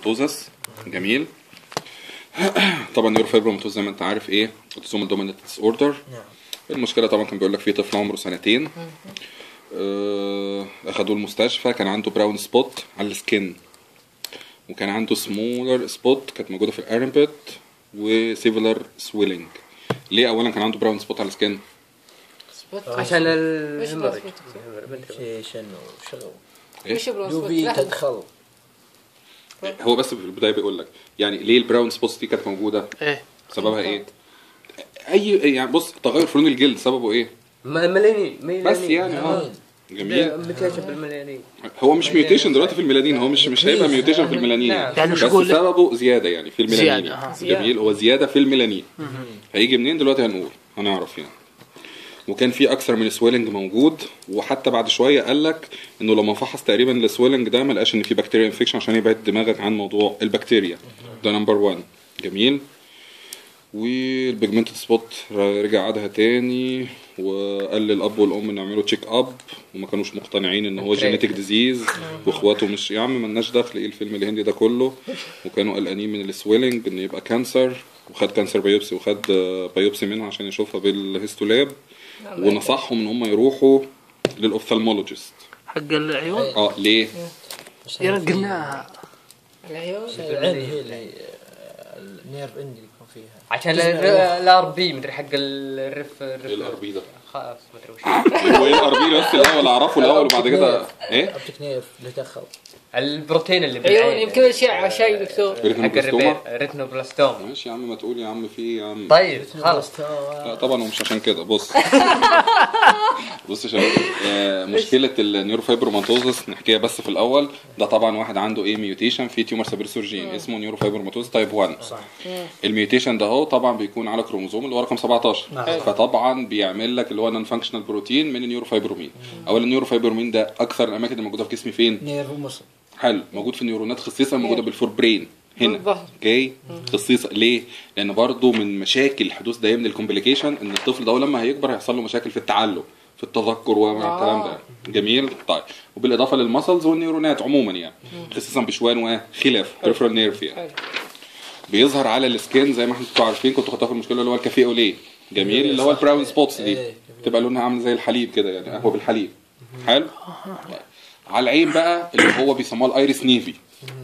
فايبروماتوزس جميل طبعا نيورو فايبروماتوز زي ما انت عارف ايه اوتوزومال دومينانت ديس اوردر نعم المشكله طبعا كان بيقول لك في طفل عمره سنتين آه، اخدوه المستشفى كان عنده براون سبوت على السكين وكان عنده سمولر سبوت كانت موجوده في الارمبت وسيفلر سويلنج ليه اولا كان عنده براون سبوت على السكين عشان وش الهمرج بروسبوت؟ فيشن وشغل إيه؟ وش بروسبوت؟ يو في لحظة. تدخل هو بس في البدايه بيقول لك يعني ليه البراون سبوتس دي كانت موجوده ايه سببها ايه اي يعني بص تغير في لون الجلد سببه ايه ملانين بس يعني اه جميل متيشن بالملانين هو مش ميوتيشن دلوقتي في الميلانين هو مش مش هيبقى ميوتيشن في الميلانين نعم. يعني بس مش كل- سببه زياده يعني في الميلانين زيادة، آه. جميل هو زياده في الميلانين هيجي منين دلوقتي هنقول هنعرف يعني وكان في اكثر من سويلنج موجود وحتى بعد شويه قال لك انه لما فحص تقريبا السويلنج ده ما لقاش ان في بكتيريا انفكشن عشان يبعد دماغك عن موضوع البكتيريا ده نمبر 1 جميل والبيجمنتد سبوت رجع عادها تاني وقال للاب والام انه يعملوا تشيك اب وما كانوش مقتنعين ان هو أوكي. جينيتك ديزيز واخواته مش يا عم ملناش دخل ايه الفيلم الهندي ده كله وكانوا قلقانين من السويلنج ان يبقى كانسر وخد كانسر بايوبسي وخد آه، بايوبسي منها عشان يشوفها بالهيستولاب ونصحهم ان هم يروحوا للاوفثالمولوجيست حق العيون اه ليه؟ يا رجل قلناها العيون العين هي اللي النيرف اندي يكون فيها عشان جزء من الار بي مدري حق الرف ايه الرف الار بي ده؟ خلاص مدري وش هو ايه الار بي بس الاول اعرفه الاول وبعد كده ايه؟ اوبتيك نيرف اللي دخل البروتين اللي عيون بالعين يمكن اشياء شيء دكتور حق ريتينوبلاستوما الريتنوبلاستوما ماشي يا عم ما تقول يا عم في إيه يا عم طيب خلاص لا طبعا ومش عشان كده بص بص يا شباب آه، مشكله النيوروفايبروماتوزس نحكيها بس في الاول ده طبعا واحد عنده ايه ميوتيشن في تيومر سابرسورجين اسمه نيوروفايبروماتوز تايب 1 صح الميوتيشن ده هو طبعا بيكون على كروموزوم اللي هو رقم 17 نعم. فطبعا بيعمل لك اللي هو نون فانكشنال بروتين من النيوروفايبرومين اولا النيوروفايبرومين ده اكثر الاماكن اللي موجوده في جسمي فين نيرف ومصل حلو موجود في النيورونات خصيصا موجوده بالفور برين هنا بالظهر. اوكي خصيصا ليه؟ لان برضو من مشاكل حدوث ده من الكومبليكيشن ان الطفل ده لما هيكبر هيحصل له مشاكل في التعلم في التذكر ومع الكلام ده جميل طيب وبالاضافه للمسلز والنيورونات عموما يعني خصيصا بشوان وخلاف بريفرال نيرف يعني حلو. بيظهر على السكين زي ما احنا انتوا عارفين كنتوا خدتوا في المشكله اللي هو الكافيه اوليه جميل اللي هو البراون سبوتس دي إيه. تبقى لونها عامل زي الحليب كده يعني قهوه بالحليب حلو على العين بقى اللي هو بيسموها الايريس نيفي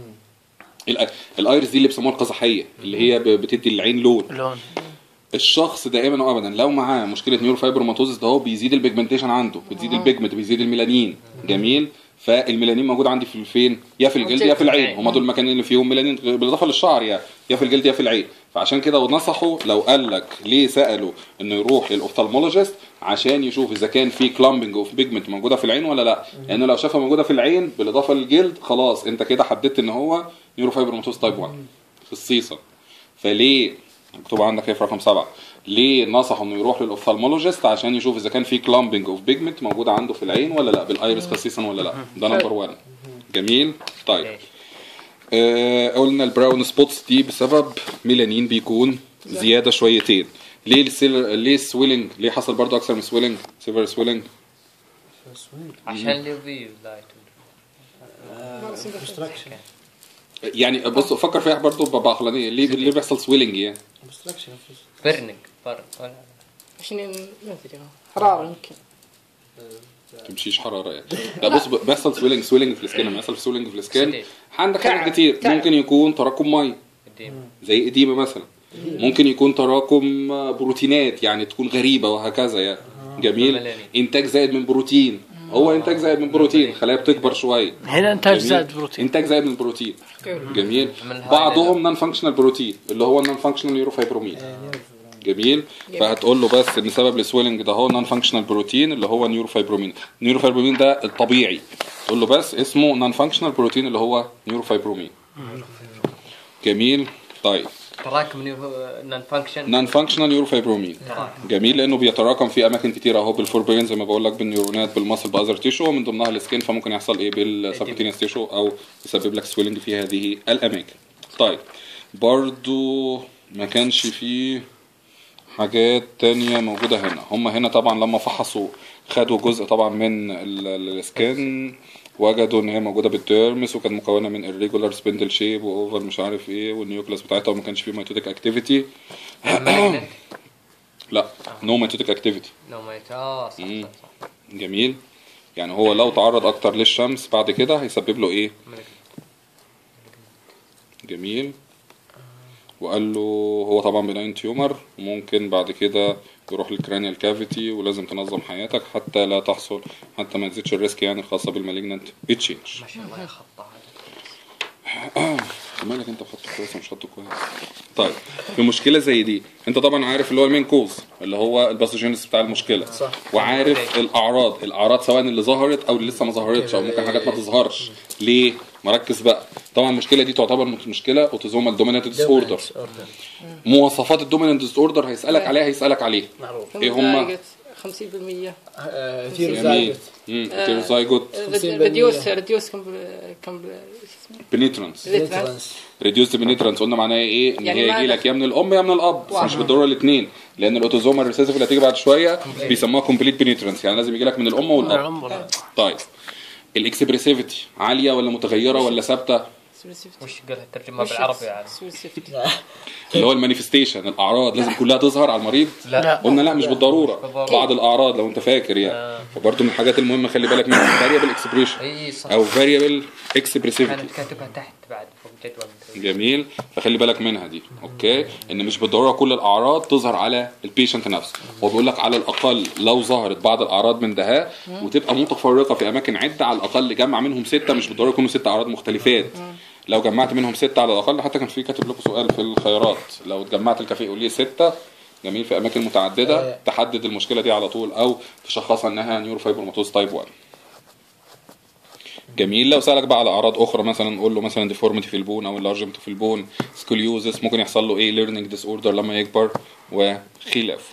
الأ- الايريس دي اللي بيسموها القزحيه اللي هي ب- بتدي للعين لون لون الشخص دائما وابدا لو معاه مشكله نيورو فايبروماتوزس ده هو بيزيد البيجمنتيشن عنده بتزيد البيجمنت بيزيد الميلانين جميل فالميلانين موجود عندي في فين يا في الجلد يا في العين هما دول المكانين اللي فيهم ميلانين بالاضافه للشعر يعني يا في الجلد يا في العين فعشان كده ونصحوا لو قال لك ليه سالوا انه يروح للاوفثالمولوجيست عشان يشوف اذا كان في كلامبنج اوف بيجمنت موجوده في العين ولا لا لانه لو شافها موجوده في العين بالاضافه للجلد خلاص انت كده حددت ان هو نيورو فايبروماتوز تايب 1 خصيصا فليه مكتوب عندك هي في رقم سبعة ليه نصحوا انه يروح للاوفثالمولوجيست عشان يشوف اذا كان في كلامبنج اوف بيجمنت موجوده عنده في العين ولا لا بالايرس خصيصا ولا لا ده نمبر 1 جميل طيب آه قلنا البراون سبوتس دي بسبب ميلانين بيكون زياده شويتين ليه السيل... ليه السويلنج ليه حصل برضو اكثر من سويلنج سيفر سويلنج عشان اليوفي لايت obstruction يعني بص فكر فيها برضو بعقلانيه ليه ليه بيحصل سويلنج يعني obstruction بيرنينج برد ولا عشان ما ادري حراره يمكن تمشيش حراره يعني لا بص بيحصل سويلنج سويلنج في السكين لما يحصل سويلنج في السكين شديد. عندك تعب. حاجات كتير تعب. ممكن يكون تراكم ميه قديم زي اديمه مثلا ممكن يكون تراكم بروتينات يعني تكون غريبه وهكذا يعني جميل ملانين. انتاج زائد من بروتين هو انتاج زائد من بروتين خلايا بتكبر شويه هنا انتاج جميل؟ زائد بروتين انتاج زائد من البروتين جميل من هاي بعضهم نون فانكشنال بروتين اللي هو النون فانكشنال نيوروفايبرومين جميل فهتقول له بس ان سبب السويلنج ده هو نون فانكشنال بروتين اللي هو نيوروفايبرومين نيوروفايبرومين ده الطبيعي تقول له بس اسمه نون فانكشنال بروتين اللي هو نيوروفايبرومين جميل طيب تراكم نون فانكشن نون فانكشنال نيوروفايبرومين جميل لانه بيتراكم في اماكن كتيره اهو بالفوربين زي ما بقول لك بالنيورونات بالمصل باذر تيشو ومن ضمنها السكين فممكن يحصل ايه بالسبكوتينيوس تيشو او يسبب لك سويلنج في هذه الاماكن طيب برضو ما كانش فيه حاجات تانية موجودة هنا هم هنا طبعا لما فحصوا خدوا جزء طبعا من ال- ال- السكان وجدوا ان هي موجوده بالتيرمس وكانت مكونه من irregular spindle shape واوفر مش عارف ايه والنيوكلاس بتاعتها وما كانش فيه ميتوتيك اكتيفيتي لا نو ميتوتيك اكتيفيتي نو ميت اه صح مم. صح صح جميل يعني هو لو تعرض اكتر للشمس بعد كده هيسبب له ايه جميل وقال له هو طبعا بناين تيومر ممكن بعد كده يروح للكرانيال كافيتي ولازم تنظم حياتك حتى لا تحصل حتى ما تزيدش الريسك يعني الخاصه بالمالجنانت تشينج ما شاء الله يا خطة مالك انت خطه كويس مش خطه كويس طيب في مشكله زي دي انت طبعا عارف اللي هو المين كوز اللي هو الباثوجينيس بتاع المشكله صح. وعارف الاعراض الاعراض سواء اللي ظهرت او اللي لسه ما ظهرتش او ممكن حاجات ما تظهرش ليه مركز بقى طبعا المشكله دي تعتبر مشكله اوتوزومال دومينانت ديس اوردر مواصفات الدومينانت ديس اوردر هيسالك عليها هيسالك عليه معروف ايه هما 50% آه، في جميل رسالة هيتيروزايجوت ريديوس ريديوس كم كم بنيترانس ليترانس ريديوست بنيترانس قلنا معناها ايه ان يعني هي ما يجي ده- لك يا من الام يا من الاب بس مش بالضروره الاثنين لان الاوتوزومال ريسيسيف اللي هتيجي بعد شويه بيسموها كومبليت بنيترانس يعني لازم يجي لك من الام والاب العمر طيب الاكسبريسيفيتي عاليه ولا متغيره ولا ثابته وش قالها الترجمة بالعربي يعني اللي هو المانيفستيشن الاعراض لازم كلها تظهر على المريض لا قلنا لا مش بالضروره بالضرورة. بعض الاعراض لو انت فاكر يعني فبرضه من الحاجات المهمه خلي بالك منها فاريبل اكسبريشن اي صح او فاريبل اكسبريسيفيتي كانت كاتبها تحت بعد فوق جدول جميل فخلي بالك منها دي اوكي ان مش بالضروره كل الاعراض تظهر على البيشنت نفسه هو بيقول لك على الاقل لو ظهرت بعض الاعراض من ده وتبقى متفرقه في اماكن عده على الاقل جمع منهم سته مش بالضروره يكونوا ست اعراض مختلفات لو جمعت منهم سته على الاقل حتى كان في كاتب لكم سؤال في الخيارات لو جمعت الكافيه قوليه سته جميل في اماكن متعدده تحدد المشكله دي على طول او تشخصها انها نيوروفايبروماتوز تايب 1 جميل لو سالك بقى على اعراض اخرى مثلا قول له مثلا ديفورميتي في البون او اللارجمنت في البون سكوليوزس ممكن يحصل له ايه ليرنينج ديس اوردر لما يكبر وخلافه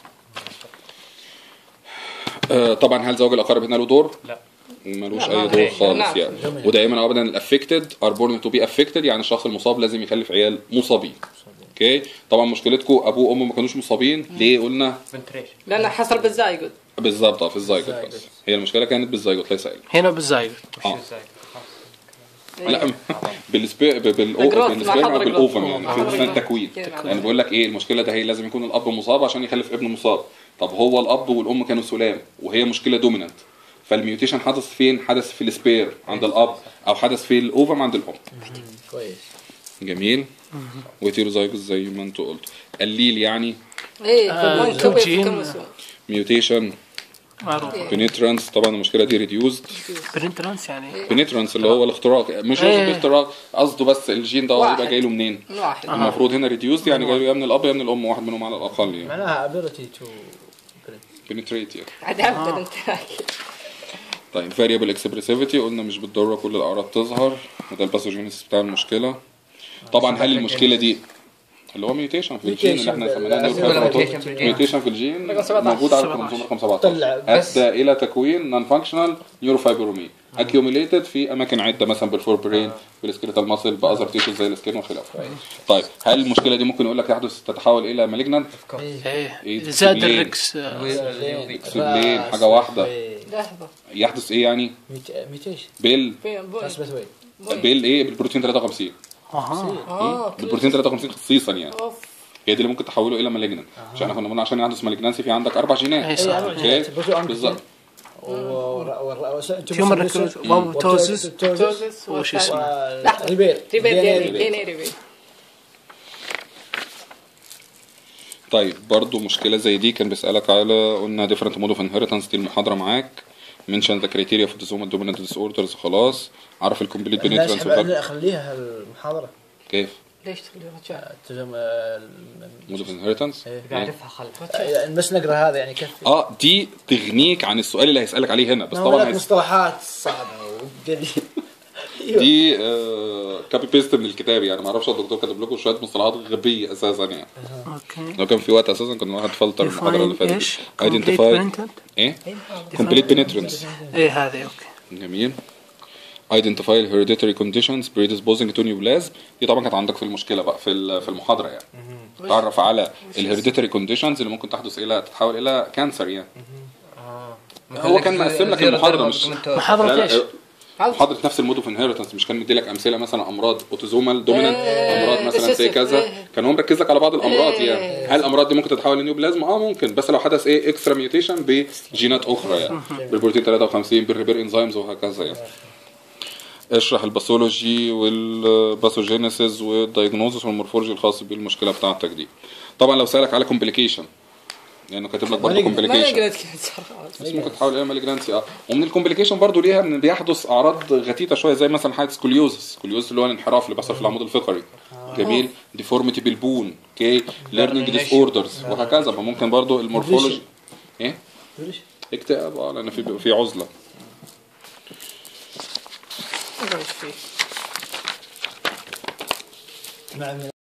آه طبعا هل زواج الاقارب هنا له دور؟ لا ملوش لا، اي ما دور عليه. خالص نعم. يعني ودائما او ابدا الافكتد ار بورن تو بي افكتد يعني الشخص المصاب لازم يخلف عيال مصابين اوكي طبعا مشكلتكم ابوه وامه ما كانوش مصابين ليه قلنا فنتريشن لانه حصل بالزايجود بالظبط اه في الزيجوت بس هي المشكله كانت بالزيجوت ليس إلا. هنا بالزايد وش آه. ازاي لا بالسبي بالأو... الجروث، بالسبيرم ما او حضر بالاوفم الجروث. يعني ما في حضر اسمها الجروث. التكوين كده. يعني بقول لك ايه المشكله ده هي لازم يكون الاب مصاب عشان يخلف ابن مصاب طب هو الاب والام كانوا سلام وهي مشكله دومينانت فالميوتيشن حدث فين حدث في السبير عند الاب او حدث في الاوفم عند الام كويس جميل وهيتيروزايجوس زي ما انتوا قلتوا قليل يعني ايه في آه، البون كبر في جين. كروموسوم ميوتيشن معروف بنيترانس طبعا المشكله دي ريديوزد برنترانس يعني بنيترانس اللي هو الاختراق مش إيه. قصده اختراق قصده بس الجين ده واحد. يبقى جاي له منين واحد المفروض هنا ريديوزد يعني جاي له يا من الاب يا من الام واحد منهم على الاقل يعني معناها ability to بنتريت يعني عاد ابدا انت طيب فاريبل اكسبريسيفيتي قلنا مش بالضروره كل الاعراض تظهر وده الباثوجينيس بتاع المشكله طبعا هل المشكله دي اللي هو ميوتيشن في الجين اللي احنا Mutation سميناه بال- mutation في الجين. ميوتيشن في الجين رقم 17. موجود على الكروموسوم رقم 17 طلع بس. ادى الى تكوين نون فانكشنال نيوروفايبرومين اكيوميليتد في اماكن عده مثلا بالفور برين بالسكيلتال ماسل باذر تيشوز زي السكين وخلافه طيب هل المشكله دي ممكن يقول لك يحدث تتحول الى مالجنانت ايه إيه، زاد سبلين. الركس آه، سبلين حاجه واحده لحظه يحدث ايه يعني ميوتيشن بال فين بون تثبت وين بالايه بالبروتين 53 اها اه كل- بالبروتين 53 خصيصا يعني اوف هي دي اللي ممكن تحوله الى مالجنانت عشان احنا كنا قلنا عشان يحدث مالجنانسي في عندك اربع إيه جينات صح. اوكي بروتين أنكر. بالظبط تيومر نكروز وابوتوزس توزس وش اسمه؟ لحظة. ريبير ريبير DNA دي دي ان ريبير طيب برضو مشكله زي دي كان بيسالك على قلنا ديفرنت مود اوف انهيرتنس دي المحاضره معاك منشن ذا كريتيريا في الديزوم دومينانت ديس اوردرز خلاص عرف الكومبليت الناس بنترانس حب- خليها المحاضرة كيف ليش تخليها رجال تزم مود اوف انهيرتنس يعرفها خلف بس نقرا هذا يعني كيف اه دي تغنيك عن السؤال اللي هيسالك عليه هنا بس طبعا هناك هيس... مصطلحات صعبة وقليل دي آه كابي بيست من الكتاب يعني ما اعرفش الدكتور كاتب لكم شويه مصطلحات غبيه اساسا يعني اوكي لو كان في وقت اساسا كنا الواحد فلتر المحاضره اللي Define فاتت ايش؟ ايدنتيفاي Complete printed؟ ايه كومبليت بنترنس ايه هذه اوكي جميل identify hereditary conditions predisposing to neoplasm دي طبعا كانت عندك في المشكله بقى في ال- في المحاضره يعني تعرف على الهيريديتري كونديشنز اللي ممكن تحدث الى تتحول الى كانسر يعني هو كان مقسم لك المحاضرة مش- محاضرة لا، لا، ايش؟ عاوز- حضرت نفس المود اوف انهيرتنس مش كان مدي لك امثله مثلا امراض اوتوزومال دومينانت إيه، امراض مثلا زي recessive، كذا إيه. كان هو مركز لك على بعض الامراض إيه. يعني هل الامراض دي ممكن تتحول لنيوبلازما اه ممكن بس لو حدث ايه اكسترا ميوتيشن بجينات اخرى يعني بالبروتين 53 بالريبير انزيمز وهكذا يعني اشرح الباثولوجي والباثوجينيسيس والدايجنوزس والمورفولوجي الخاص بالمشكله بتاعتك دي طبعا لو سالك على كومبليكيشن لانه كاتب لك برضه ما ما كومبليكيشن قلت كذا بس ممكن تحول الى مالجنانسي اه ومن الكومبليكيشن برضو ليها ان بيحدث اعراض غتيته شويه زي مثلا حاله سكوليوزس سكوليوزس اللي هو الانحراف اللي بيحصل في العمود الفقري جميل ديفورميتي بالبون اوكي ليرنينج ديس اوردرز وهكذا فممكن برضو المورفولوجي ايه ليش؟ اكتئاب اه لان في في عزله ايش فيه مع